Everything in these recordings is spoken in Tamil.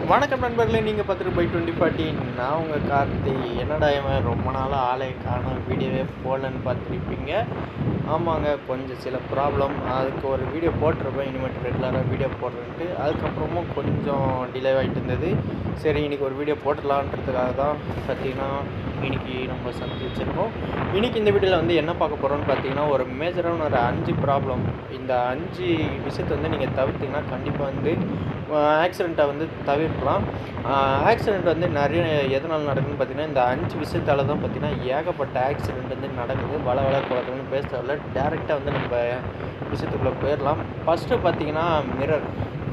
வணக்கம் நண்பர்களே நீங்கள் பார்த்துட்டு போய் டுவெண்ட்டி ஃபார்ட்டி நான் உங்கள் கார்த்தி என்னடா இவன் ரொம்ப நாளாக ஆளை காணும் வீடியோவே போடலன்னு பார்த்துருப்பீங்க ஆமாங்க கொஞ்சம் சில ப்ராப்ளம் அதுக்கு ஒரு வீடியோ போட்டிருப்பேன் இனிமேட்டு ரெகுலராக வீடியோ போடுறேன்ட்டு அதுக்கப்புறமும் கொஞ்சம் டிலே ஆகிட்டு இருந்தது சரி இன்றைக்கி ஒரு வீடியோ போட்டுடலான்றதுக்காக தான் பார்த்தீங்கன்னா இன்றைக்கி நம்ம சந்திச்சிருக்கோம் இன்றைக்கி இந்த வீடியோவில் வந்து என்ன பார்க்க போகிறோம்னு பார்த்தீங்கன்னா ஒரு மேஜரான ஒரு அஞ்சு ப்ராப்ளம் இந்த அஞ்சு விஷயத்தை வந்து நீங்கள் தவிர்த்தீங்கன்னா கண்டிப்பாக வந்து ஆக்சிடெண்ட்டை வந்து தவிர்க்கலாம் ஆக்சிடெண்ட் வந்து நிறைய எதனால் நடக்குதுன்னு பார்த்தீங்கன்னா இந்த அஞ்சு விஷயத்தால தான் பார்த்தீங்கன்னா ஏகப்பட்ட ஆக்சிடெண்ட் வந்து நடக்குது வள வள குளத்துலன்னு பேசுறதில்ல டேரெக்டாக வந்து நம்ம விஷயத்துக்குள்ளே போயிடலாம் ஃபஸ்ட்டு பார்த்தீங்கன்னா மிரர்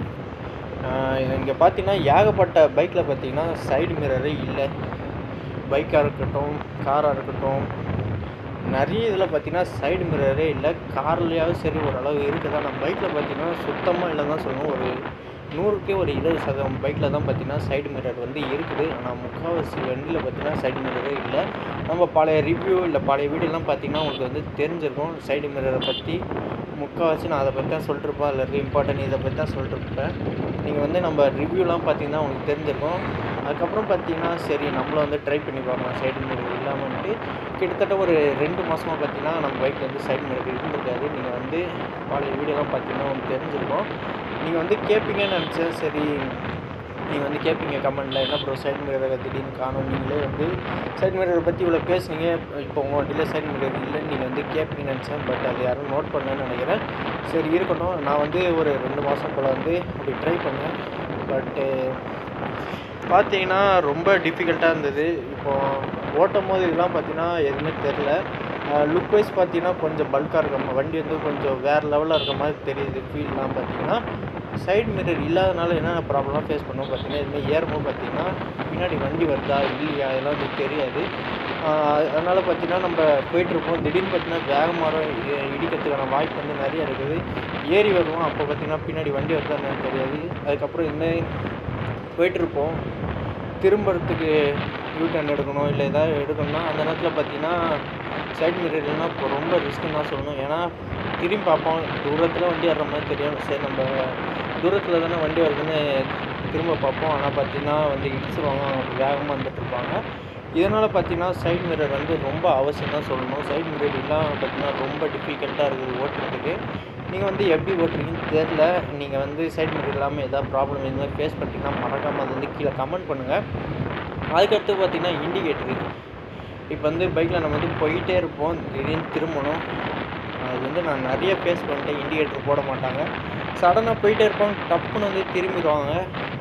இங்கே பார்த்தீங்கன்னா ஏகப்பட்ட பைக்கில் பார்த்தீங்கன்னா சைடு மிரரே இல்லை பைக்காக இருக்கட்டும் காராக இருக்கட்டும் நிறைய இதில் பார்த்தீங்கன்னா சைடு மிரரே இல்லை கார்லேயாவது சரி ஓரளவு இருக்குது ஆனால் பைக்கில் பார்த்தீங்கன்னா சுத்தமாக இல்லை தான் சொல்லணும் ஒரு நூறுக்கே ஒரு இருபது சதவீதம் பைக்கில் தான் பார்த்தீங்கன்னா சைடு மிரர் வந்து இருக்குது ஆனால் முக்கால்வாசி வண்டியில் பார்த்தீங்கன்னா சைடு மிரரே இல்லை நம்ம பழைய ரிவ்யூ இல்லை பழைய வீடியோலாம் பார்த்தீங்கன்னா உங்களுக்கு வந்து தெரிஞ்சிருக்கும் சைடு மிரரை பற்றி முக்கால்வாசி நான் அதை பற்றி தான் சொல்லிட்டுருப்பேன் அதில் இருக்க இம்பார்ட்டன்ட் இதை பற்றி தான் சொல்லிட்டுருப்பேன் நீங்கள் வந்து நம்ம ரிவ்யூலாம் பார்த்தீங்கன்னா உங்களுக்கு தெரிஞ்சிருக்கும் அதுக்கப்புறம் பார்த்தீங்கன்னா சரி நம்மளும் வந்து ட்ரை பண்ணி பார்க்கலாம் சைடு மிரர் இல்லாமன்ட்டு கிட்டத்தட்ட ஒரு ரெண்டு மாதமாக பார்த்தீங்கன்னா நம்ம பைக்கில் வந்து சைடு மிரர் இருந்திருக்காது நீங்கள் வந்து பழைய வீடியோலாம் பார்த்தீங்கன்னா உங்களுக்கு தெரிஞ்சிருக்கும் நீங்கள் வந்து கேட்பீங்கன்னு நினச்சேன் சரி நீங்கள் வந்து கேட்பீங்க கமெண்டில் என்ன ப்ரோ சைடு மிரரை திடீர்னு காணும் நீங்களே வந்து சைடு மிரரை பற்றி இவ்வளோ பேசுனீங்க இப்போ உங்கள் வண்டியில் சைடு மிரர் இல்லைன்னு நீங்கள் வந்து கேட்பீங்கன்னு நினச்சேன் பட் அது யாரும் நோட் பண்ணலன்னு நினைக்கிறேன் சரி இருக்கட்டும் நான் வந்து ஒரு ரெண்டு மாதம் போல் வந்து அப்படி ட்ரை பண்ணேன் பட்டு பார்த்தீங்கன்னா ரொம்ப டிஃபிகல்ட்டாக இருந்தது இப்போது ஓட்டும் போது இதெல்லாம் பார்த்தீங்கன்னா எதுவுமே தெரில லுக் வைஸ் பார்த்தீங்கன்னா கொஞ்சம் பல்காக இருக்க வண்டி வந்து கொஞ்சம் வேறு லெவலில் இருக்க மாதிரி தெரியுது ஃபீல்லாம் பார்த்தீங்கன்னா சைடு மிரர் இல்லாதனால என்னென்ன ப்ராப்ளம்லாம் ஃபேஸ் பண்ணுவோம் பார்த்தீங்கன்னா இதுமாதிரி ஏறும்போது பார்த்தீங்கன்னா பின்னாடி வண்டி வருதா இல்லையா இதெல்லாம் வந்து தெரியாது அதனால் பார்த்தீங்கன்னா நம்ம போயிட்டுருப்போம் திடீர்னு பார்த்தீங்கன்னா வேகமாக இடிக்கிறதுக்கான வாய்ப்பு வந்து நிறைய இருக்குது ஏறி வருவோம் அப்போ பார்த்தீங்கன்னா பின்னாடி வண்டி வருதா என்னன்னு தெரியாது அதுக்கப்புறம் இதுமாதிரி போயிட்டுருப்போம் திரும்புறதுக்கு யூ டர்ன் எடுக்கணும் இல்லை ஏதாவது எடுக்கணும்னா அந்த நேரத்தில் பார்த்தீங்கன்னா சைடு மிரர் இல்லைன்னா இப்போ ரொம்ப ரிஸ்க்குன்னு தான் சொல்லணும் ஏன்னா திரும்பி பார்ப்போம் தூரத்தில் வண்டி வர்ற மாதிரி தெரியும் சரி நம்ம தூரத்தில் தானே வண்டி வருதுன்னு திரும்ப பார்ப்போம் ஆனால் பார்த்தீங்கன்னா வந்து இடிச்சிருவாங்க வேகமாக வந்துட்டு இருப்பாங்க இதனால் பார்த்தீங்கன்னா சைடு மிரர் வந்து ரொம்ப அவசியம் தான் சொல்லணும் சைடு மிரர் இல்லாமல் பார்த்தீங்கன்னா ரொம்ப டிஃபிகல்ட்டாக இருக்குது ஓட்டுறதுக்கு நீங்கள் வந்து எப்படி ஓட்டுறீங்கன்னு தெரில நீங்கள் வந்து சைடு மிரர் இல்லாமல் எதாவது ப்ராப்ளம் இது மாதிரி ஃபேஸ் பண்ணிட்டீங்கன்னா மறக்காமல் அது வந்து கீழே கமெண்ட் பண்ணுங்கள் அதுக்கடுத்து பார்த்தீங்கன்னா இண்டிகேட்டரு இப்போ வந்து பைக்கில் நம்ம வந்து போயிட்டே இருப்போம் திடீர்னு திரும்பணும் அது வந்து நான் நிறைய ஃபேஸ் பண்ணிட்டேன் இண்டிகேட்டர் போட மாட்டாங்க சடனாக போயிட்டே இருப்போம் டப்புன்னு வந்து திரும்பிடுவாங்க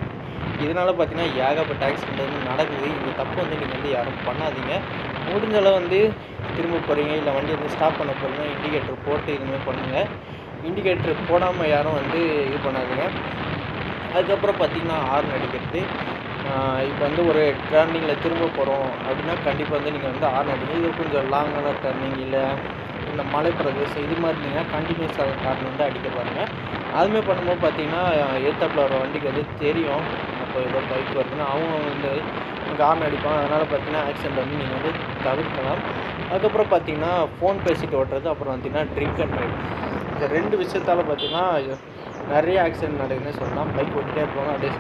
இதனால் பார்த்தீங்கன்னா ஏகப்பட்ட ஆக்சிடென்ட் வந்து நடக்குது இந்த தப்பு வந்து நீங்கள் வந்து யாரும் பண்ணாதீங்க முடிஞ்ச அளவு வந்து திரும்ப போகிறீங்க இல்லை வண்டி வந்து ஸ்டாப் பண்ண போகிறீங்க இண்டிகேட்டர் போட்டு இதுமாதிரி பண்ணுங்கள் இண்டிகேட்டர் போடாமல் யாரும் வந்து இது பண்ணாதீங்க அதுக்கப்புறம் பார்த்தீங்கன்னா ஹார்ன் அடிக்கிறது இப்போ வந்து ஒரு டர்னிங்கில் திரும்ப போகிறோம் அப்படின்னா கண்டிப்பாக வந்து நீங்கள் வந்து ஹார்ன் அடிங்க இது கொஞ்சம் லாங்கான டர்னிங் இல்லை இந்த மலை பிரதேசம் இது மாதிரி இருந்தீங்கன்னா கண்டினியூஸ் ஹார்ன் வந்து அடிக்க பாருங்கள் அதுமாதிரி பண்ணும்போது பார்த்தீங்கன்னா ஏத்தாப்பில் வர வண்டிக்கு வந்து தெரியும் அப்போ ஏதோ பைக் வருதுன்னா அவங்க வந்து ஹார்ன் அடிப்பாங்க அதனால் பார்த்தீங்கன்னா ஆக்சிடென்ட் வந்து நீங்கள் வந்து தவிர்க்கலாம் அதுக்கப்புறம் பார்த்தீங்கன்னா ஃபோன் பேசிட்டு ஓட்டுறது அப்புறம் பார்த்தீங்கன்னா ட்ரிங்க் அண்ட் ட்ரைவ் இந்த ரெண்டு விஷயத்தால் பார்த்தீங்கன்னா நிறைய ஆக்சிடென்ட் நடக்குதுன்னு சொல்லலாம் பைக் ஓட்டிகிட்டே இருப்பாங்க அப்படியே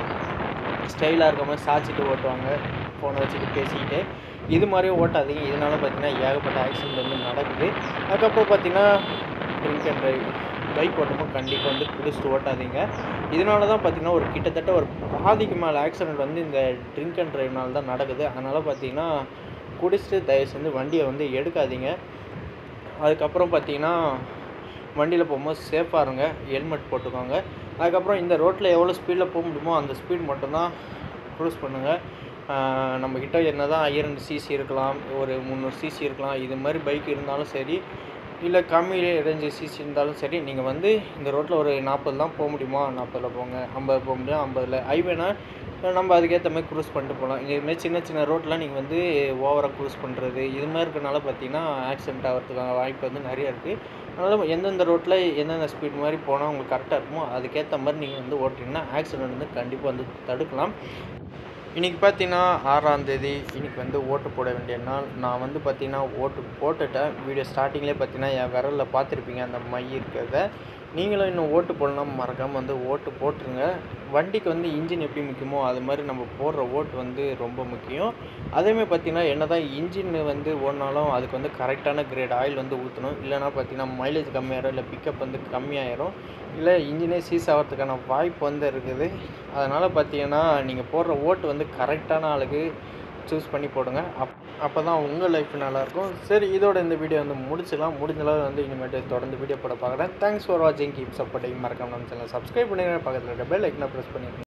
ஸ்டைலாக இருக்க மாதிரி சாச்சிட்டு ஓட்டுவாங்க ஃபோனை வச்சுட்டு பேசிக்கிட்டு இது மாதிரியும் ஓட்டாதீங்க இதனால பார்த்தீங்கன்னா ஏகப்பட்ட ஆக்சிடென்ட் வந்து நடக்குது அதுக்கப்புறம் பார்த்தீங்கன்னா ட்ரிங்க் அண்ட் ட்ரைவ் பைக் ஓட்டும்போது கண்டிப்பாக வந்து குடிச்சிட்டு ஓட்டாதீங்க இதனால தான் பார்த்தீங்கன்னா ஒரு கிட்டத்தட்ட ஒரு பாதிக்கு மேலே ஆக்சிடென்ட் வந்து இந்த ட்ரிங்க் அண்ட் ட்ரைவ்னால தான் நடக்குது அதனால் பார்த்தீங்கன்னா குடிச்சிட்டு தயவு செஞ்சு வண்டியை வந்து எடுக்காதீங்க அதுக்கப்புறம் பார்த்தீங்கன்னா வண்டியில் போகும்போது சேஃபாக இருங்க ஹெல்மெட் போட்டுக்கோங்க அதுக்கப்புறம் இந்த ரோட்டில் எவ்வளோ ஸ்பீடில் போக முடியுமோ அந்த ஸ்பீட் மட்டும்தான் க்ரூஸ் பண்ணுங்கள் நம்மக்கிட்ட என்ன தான் ஐயாயிரம் சிசி இருக்கலாம் ஒரு முந்நூறு சிசி இருக்கலாம் இது மாதிரி பைக் இருந்தாலும் சரி இல்லை கம்மி ரேஞ்சு சிசி இருந்தாலும் சரி நீங்கள் வந்து இந்த ரோட்டில் ஒரு நாற்பது தான் போக முடியுமா நாற்பதில் போங்க ஐம்பது போக முடியும் ஐம்பதில் ஹைவேனா நம்ம அதுக்கேற்ற மாதிரி க்ரூஸ் பண்ணிட்டு போகலாம் இதுமாதிரி சின்ன சின்ன ரோட்லாம் நீங்கள் வந்து ஓவராக க்ரூஸ் பண்ணுறது இது மாதிரி இருக்கனால பார்த்தீங்கன்னா ஆக்சிடென்ட் ஆகிறதுக்கான வாய்ப்பு வந்து நிறைய இருக்குது அதனால் எந்தெந்த ரோட்டில் எந்தெந்த ஸ்பீட் மாதிரி போனால் உங்களுக்கு கரெக்டாக இருக்குமோ அதுக்கேற்ற மாதிரி நீங்கள் வந்து ஓட்டிங்கன்னா ஆக்சிடென்ட் வந்து கண்டிப்பாக வந்து தடுக்கலாம் இன்றைக்கி பார்த்தீங்கன்னா ஆறாம் தேதி இன்றைக்கி வந்து ஓட்டு போட வேண்டிய நாள் நான் வந்து பார்த்தீங்கன்னா ஓட்டு போட்டுட்டேன் வீடியோ ஸ்டார்டிங்லேயே பார்த்தீங்கன்னா என் விரலில் பார்த்துருப்பீங்க அந்த மை இருக்கிறத நீங்களும் இன்னும் ஓட்டு போடலாம் மறக்காமல் வந்து ஓட்டு போட்டுருங்க வண்டிக்கு வந்து இன்ஜின் எப்படி முக்கியமோ அது மாதிரி நம்ம போடுற ஓட்டு வந்து ரொம்ப முக்கியம் அதேமாதிரி பார்த்திங்கன்னா என்ன தான் இன்ஜின் வந்து ஓடினாலும் அதுக்கு வந்து கரெக்டான கிரேட் ஆயில் வந்து ஊற்றணும் இல்லைனா பார்த்திங்கன்னா மைலேஜ் கம்மியாயிரும் இல்லை பிக்கப் வந்து கம்மியாயிரும் இல்லை இன்ஜினே சீஸ் ஆகிறதுக்கான வாய்ப்பு வந்து இருக்குது அதனால் பார்த்தீங்கன்னா நீங்கள் போடுற ஓட்டு வந்து கரெக்டான ஆளுக்கு சூஸ் பண்ணி போடுங்க அப் அப்போ தான் உங்கள் லைஃப் நல்லாயிருக்கும் சரி இதோட இந்த வீடியோ வந்து முடிச்சிடலாம் முடிஞ்ச அளவு வந்து இனிமேட்டு தொடர்ந்து வீடியோ போட பார்க்குறேன் தேங்க்ஸ் ஃபார் வாட்சிங் கீப் சப்போர்ட்டிங் மறக்காம நம்ம சேனல் சப்ஸ்கிரைப் பண்ணிடுங்க பக்கத்தில் இருக்க பெல் ஐக்கனை ப்ரெஸ் பண்ணிடுங்க